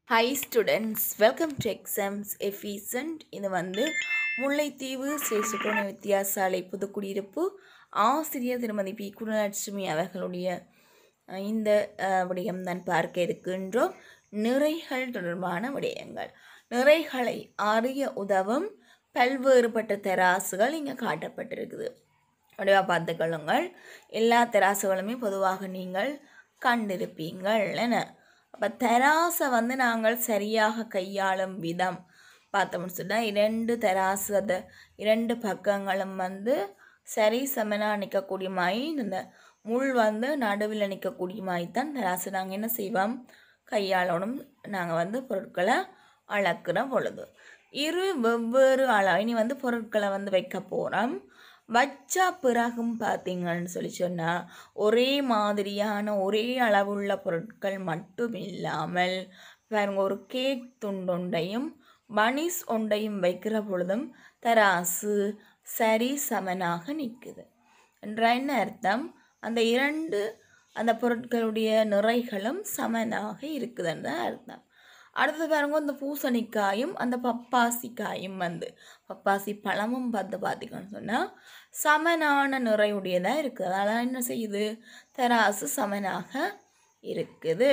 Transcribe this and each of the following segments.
high students welcome to exams efficient இது வந்து முல்லைத்தீவு ஸ்ரீ சுப்பிரமணிய வித்தியாசாலை புதுக்குடியிருப்பு ஆசிரியர் திருமதி பி குருலட்சுமி அவர்களுடைய அஹ், இந்த அஹ், விடயம் தான் பார்க்க இருக்கின்றோம் நிறைகள் தொடர்பான விடயங்கள் நிறைகளை அறிய உதவும் பல்வேறுபட்ட தெராசுகள் இங்கே காட்டப்பட்டிருக்குது வடிவாக பார்த்துக்கொள்ளுங்கள் எல்லா தெராசுகளுமே பொதுவாக நீங்கள் கண்டிருப்பீங்கள் என அப்போ தெராசை வந்து நாங்கள் சரியாக கையாளும் விதம் பார்த்தோம்னு சொன்னால் இரண்டு தெராசு அந்த இரண்டு பக்கங்களும் வந்து சரி சமனாக நிற்கக்கூடிய மாதிரி இந்த முள் வந்து நடுவில் நிற்கக்கூடிய மாதிரி தான் தெராசு நாங்கள் என்ன செய்வோம் கையாளணும் நாங்கள் வந்து பொருட்களை அளக்குற பொழுது இரு வெவ்வேறு அள இனி வந்து பொருட்களை வந்து வைக்க போகிறோம் வச்ச பிறகும் பார்த்தீங்கன்னு சொல்லி சொன்னால் ஒரே மாதிரியான ஒரே அளவுள்ள பொருட்கள் மட்டும் இல்லாமல் பாருங்க ஒரு கேக் துண்டொண்டையும் பனிஸ் ஒண்டையும் வைக்கிற பொழுதும் தராசு சரி சமனாக நிற்குது என்ற என்ன அர்த்தம் அந்த இரண்டு அந்த பொருட்களுடைய நிறைகளும் சமனாக இருக்குதுன்னு தான் அர்த்தம் அடுத்தது பாருங்க இந்த பூசணிக்காயும் அந்த பப்பாசிக்காயும் வந்து பப்பாசி பழமும் பார்த்து பார்த்திங்கன்னு சொன்னால் சமனான நிறையுடையதாக இருக்குது அதனால் என்ன செய்யுது தராசு சமனாக இருக்குது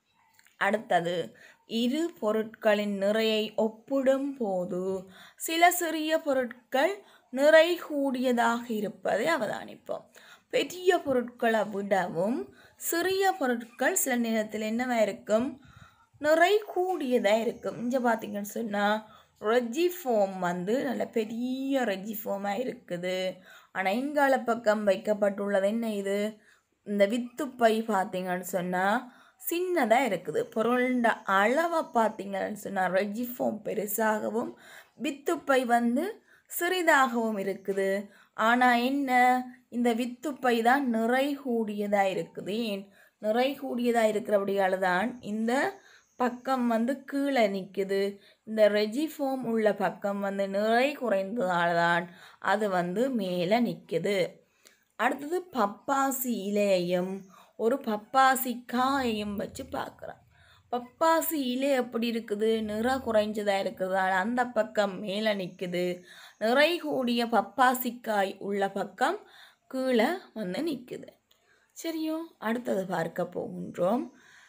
அடுத்தது இரு பொருட்களின் நிறையை ஒப்பிடும் போது சில சிறிய பொருட்கள் நிறை கூடியதாக இருப்பதை அவதானிப்போம் பெரிய பொருட்களை விடவும் சிறிய பொருட்கள் சில நேரத்தில் என்னவா இருக்கும் நிறை கூடியதாக இருக்கும் இங்கே பார்த்தீங்கன்னு சொன்னால் ரெஜிஃபோம் வந்து நல்ல பெரிய ரெஜிஃபோமாக இருக்குது ஆனால் இங்கால பக்கம் வைக்கப்பட்டுள்ளது என்ன இது இந்த வித்துப்பை பார்த்தீங்கன்னு சொன்னால் சின்னதாக இருக்குது பொருள்ட அளவை பார்த்தீங்கன்னு சொன்னால் ரெஜிஃபோம் பெருசாகவும் வித்துப்பை வந்து சிறிதாகவும் இருக்குது ஆனால் என்ன இந்த வித்துப்பை தான் நிறை கூடியதாக இருக்குது ஏன் நிறை கூடியதாக இருக்கிறபடியால் தான் இந்த பக்கம் வந்து கீழே நிற்குது இந்த ரெஜிஃபோம் உள்ள பக்கம் வந்து நிறை குறைந்ததால தான் அது வந்து மேலே நிற்குது அடுத்தது பப்பாசி இலையையும் ஒரு பப்பாசி காயையும் வச்சு பார்க்குறோம் பப்பாசி இலை எப்படி இருக்குது நிற குறைஞ்சதாக இருக்கிறதால அந்த பக்கம் மேலே நிற்குது நிறை கூடிய பப்பாசிக்காய் உள்ள பக்கம் கீழே வந்து நிற்குது சரியோ அடுத்தது பார்க்க போகின்றோம்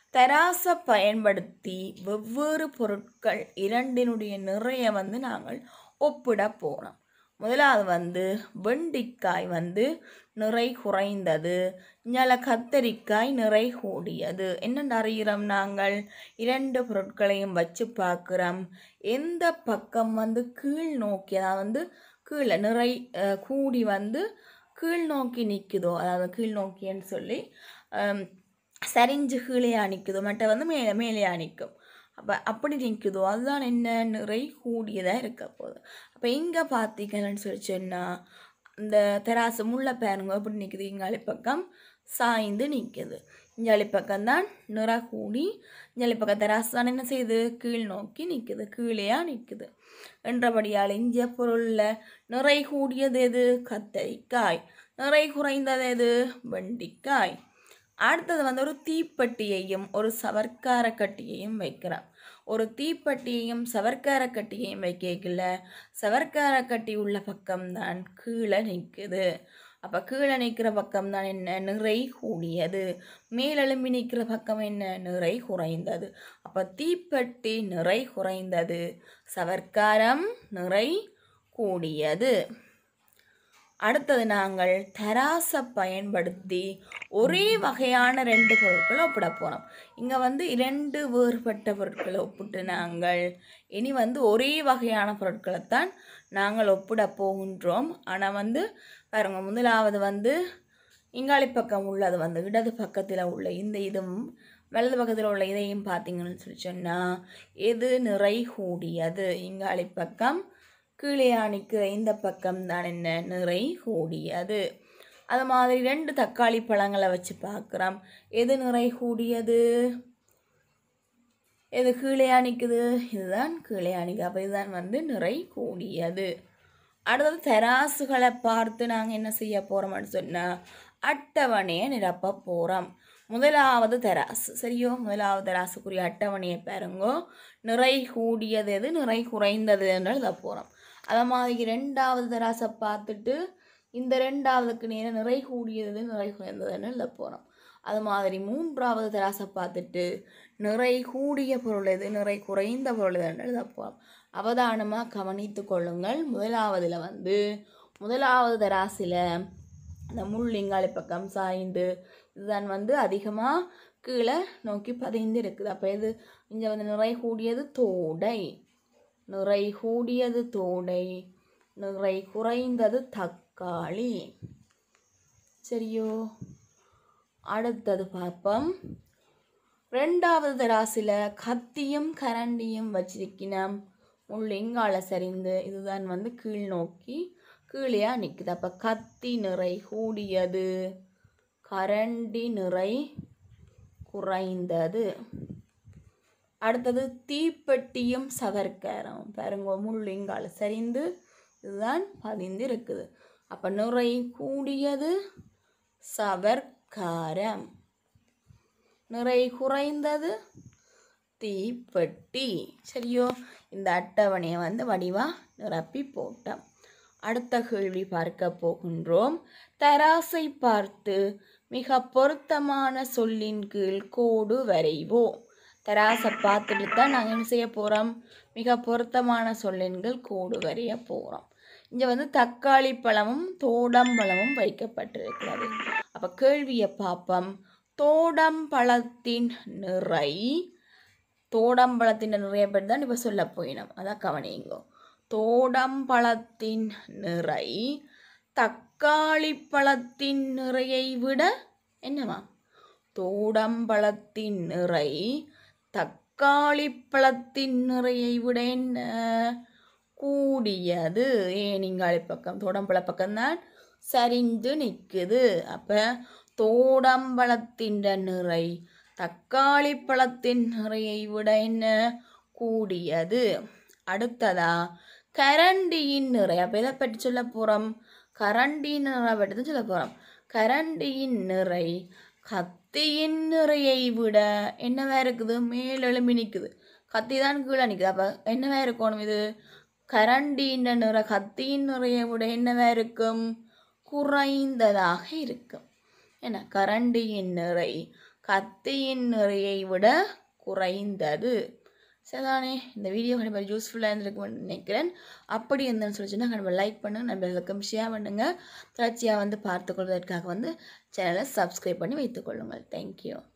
தராசை பயன்படுத்தி வெவ்வேறு பொருட்கள் இரண்டினுடைய நிறைய வந்து நாங்கள் ஒப்பிட போகிறோம் முதலாவது வந்து வெண்டிக்காய் வந்து நிறை குறைந்தது இஞ்சால கத்தரிக்காய் நிறை கூடியது என்ன அறிகிறோம் நாங்கள் இரண்டு பொருட்களையும் வச்சு பார்க்குறோம் எந்த பக்கம் வந்து கீழ் நோக்கி அதாவது வந்து கீழே நிறை அஹ், கூடி வந்து கீழ் நோக்கி நிற்குதோ அதாவது கீழ் நோக்கின்னு சொல்லி அம், சரிஞ்சு கீழே நிற்குதோ மற்ற வந்து மேலே மேலே நிற்கும் அப்போ அப்படி நிற்குதோ அதுதான் என்ன நிறை கூடியதாக இருக்க போகுது அப்போ இங்கே பார்த்தீங்கன்னு சொல்லி சொன்னால் இந்த தெராசு முள்ள பேருங்க எப்படி நிற்குது இங்காளி பக்கம் சாய்ந்து நிற்குது இஞ்சாலி பக்கம் தான் நிற கூடி இஞ்சாலி பக்கம் தெராசு தான் என்ன செய்யுது கீழ் நோக்கி நிற்குது கீழேயா நிற்குது என்றபடியால் இந்திய பொருளில் நிறை கூடியது எது கத்தரிக்காய் நிறை குறைந்தது எது வெண்டிக்காய் அடுத்தது வந்து ஒரு தீப்பெட்டியையும் ஒரு சவர்க்கார கட்டியையும் வைக்கிறோம் ஒரு தீப்பெட்டியையும் சவர்க்கார கட்டியையும் வைக்கல சவர்க்கார கட்டி உள்ள பக்கம்தான் கீழே நிற்குது அப்போ கீழே நிற்கிற பக்கம் தான் என்ன நிறை கூடியது மேலெலும்பி நிற்கிற பக்கம் என்ன நிறை குறைந்தது அப்போ தீப்பெட்டி நிறை குறைந்தது சவர்க்காரம் நிறை கூடியது அடுத்தது நாங்கள் தராசை பயன்படுத்தி ஒரே வகையான ரெண்டு பொருட்களை ஒப்பிட போகிறோம் இங்கே வந்து இரண்டு வேறுபட்ட பொருட்களை ஒப்பிட்டு நாங்கள் இனி வந்து ஒரே வகையான பொருட்களைத்தான் நாங்கள் ஒப்பிட போகின்றோம் ஆனால் வந்து பாருங்க முதலாவது வந்து இங்காளி பக்கம் உள்ளது வந்து இடது பக்கத்தில் உள்ள இந்த இதுவும் வலது பக்கத்தில் உள்ள இதையும் பார்த்தீங்கன்னு சொல்லி சொன்னால் எது நிறை கூடியது இங்காளி பக்கம் கீழே அணிக்கிற இந்த பக்கம் தான் என்ன நிறை கூடியது அது மாதிரி ரெண்டு தக்காளி பழங்களை வச்சு பார்க்குறோம் எது நிறை கூடியது எது கீழே அணிக்குது இதுதான் கீழே அணிக்கு அப்போ இதுதான் வந்து நிறை கூடியது அடுத்தது தெராசுகளை பார்த்து நாங்கள் என்ன செய்ய போகிறோம்னு சொன்னால் அட்டவணையை நிரப்ப போகிறோம் முதலாவது தராசு சரியோ முதலாவது தராசுக்குரிய அட்டவணையை பாருங்கோ நிறை கூடியது எது நிறை குறைந்தது என்று எழுத போகிறோம் அதை மாதிரி ரெண்டாவது தராசை பார்த்துட்டு இந்த ரெண்டாவதுக்கு நேரம் நிறை கூடியது நிறை குறைந்ததுன்னு எழுத போகிறோம் அது மாதிரி மூன்றாவது தராசை பார்த்துட்டு நிறை கூடிய பொருள் எது நிறை குறைந்த பொருள் எதுன்னு எழுத போகிறோம் அவதானமாக கவனித்து கொள்ளுங்கள் முதலாவதில் வந்து முதலாவது தராசில் அந்த முள்ளிங்காலி பக்கம் சாய்ந்து இதுதான் வந்து அதிகமாக கீழே நோக்கி பதிந்து இருக்குது அப்போ இது இங்கே வந்து நிறை கூடியது தோடை நிறை கூடியது தோடை நிறை குறைந்தது தக்காளி சரியோ அடுத்தது பார்ப்போம் ரெண்டாவது தராசில் கத்தியும் கரண்டியும் வச்சிருக்கணும் முள்ளிங்கால சரிந்து இதுதான் வந்து கீழ் நோக்கி கீழேயா நிற்குது அப்போ கத்தி நிறை கூடியது கரண்டி நிறை குறைந்தது அடுத்தது தீப்பெட்டியும் சவர்க்கரம் பாருங்க முள்ளிங்கால சரிந்து இதுதான் பதிந்து இருக்குது அப்போ நிறை கூடியது சவர்க்காரம் நிறை குறைந்தது தீப்பெட்டி சரியோ இந்த அட்டவணையை வந்து வடிவாக நிரப்பி போட்டோம் அடுத்த கேள்வி பார்க்க போகின்றோம் தராசை பார்த்து மிக பொருத்தமான சொல்லின் கீழ் கோடு வரைவோம் தராசை பார்த்துட்டு தான் நாங்கள் என்ன செய்ய போகிறோம் மிக பொருத்தமான சொல்லின் கீழ் கோடு வரைய போகிறோம் இங்கே வந்து தக்காளி பழமும் தோடம்பழமும் வைக்கப்பட்டிருக்கிறது அப்போ கேள்வியை பார்ப்போம் தோடம்பழத்தின் நிறை தோடம்பழத்தின் நிறைய பேர் தான் இப்போ சொல்ல போயினோம் அதான் கவனிங்கோ தோடம்பழத்தின் நிறை தக்காளி பழத்தின் நிறையை விட என்னவா தோடம்பழத்தின் நிறை தக்காளி பழத்தின் நிறையை விட என்ன கூடியது ஏனிங்காளி பக்கம் தோடம்பழ பக்கம்தான் சரிந்து நிற்குது அப்போ தோடம்பழத்தின் நிறை தக்காளி பழத்தின் நிறையை விட என்ன கூடியது அடுத்ததா கரண்டியின் நிறை அப்போ எதை பற்றி சொல்ல போகிறோம் கரண்டியின் நிறை பற்றி தான் சொல்ல போகிறோம் கரண்டியின் நிறை கத்தியின் நிறையை விட என்னவா இருக்குது மேலெழும்பி நிற்குது கத்தி தான் கீழே நிற்குது அப்போ என்னவா இருக்கணும் இது கரண்டியின் நிறை கத்தியின் நிறையை விட என்னவா இருக்கும் குறைந்ததாக இருக்கும் என்ன கரண்டியின் நிறை கத்தியின் நிறையை விட குறைந்தது சரிதானே இந்த வீடியோ கண்டிப்பாக யூஸ்ஃபுல்லாக இருந்திருக்கும்னு நினைக்கிறேன் அப்படி இருந்தேன்னு சொல்லிச்சுன்னா கண்டிப்பாக லைக் பண்ணுங்கள் நண்பர்களுக்கும் ஷேர் பண்ணுங்கள் தொடர்ச்சியாக வந்து பார்த்துக்கொள்வதற்காக வந்து சேனலை சப்ஸ்கிரைப் பண்ணி வைத்துக்கொள்ளுங்கள் தேங்க்யூ